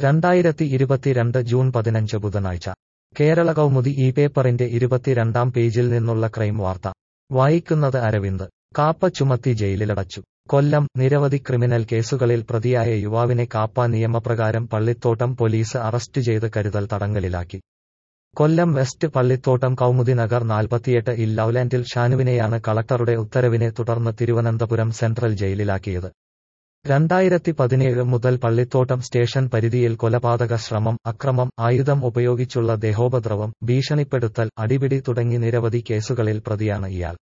രണ്ടായിരത്തി ഇരുപത്തിരണ്ട് ജൂൺ പതിനഞ്ച് ബുധനാഴ്ച കേരള കൗമുദി ഈ പേപ്പറിന്റെ ഇരുപത്തിരണ്ടാം പേജിൽ നിന്നുള്ള ക്രൈം വാർത്ത വായിക്കുന്നത് അരവിന്ദ് കാപ്പ ചുമത്തി ജയിലിലടച്ചു കൊല്ലം നിരവധി ക്രിമിനൽ കേസുകളിൽ പ്രതിയായ യുവാവിനെ കാപ്പ നിയമപ്രകാരം പള്ളിത്തോട്ടം പോലീസ് അറസ്റ്റ് ചെയ്ത് കരുതൽ തടങ്കലിലാക്കി കൊല്ലം വെസ്റ്റ് പള്ളിത്തോട്ടം കൗമുദി നഗർ നാൽപ്പത്തിയെട്ട് ഇൽ ലൗലാൻഡിൽ ഷാനുവിനെയാണ് കളക്ടറുടെ ഉത്തരവിനെ തുടർന്ന് തിരുവനന്തപുരം സെൻട്രൽ ജയിലിലാക്കിയത് രണ്ടായിരത്തി പതിനേഴ് മുതൽ പള്ളിത്തോട്ടം സ്റ്റേഷൻ പരിധിയിൽ കൊലപാതക ശ്രമം അക്രമം ആയുധം ഉപയോഗിച്ചുള്ള ദേഹോപദ്രവം ഭീഷണിപ്പെടുത്തൽ അടിപിടി തുടങ്ങി നിരവധി കേസുകളിൽ പ്രതിയാണ് ഇയാൾ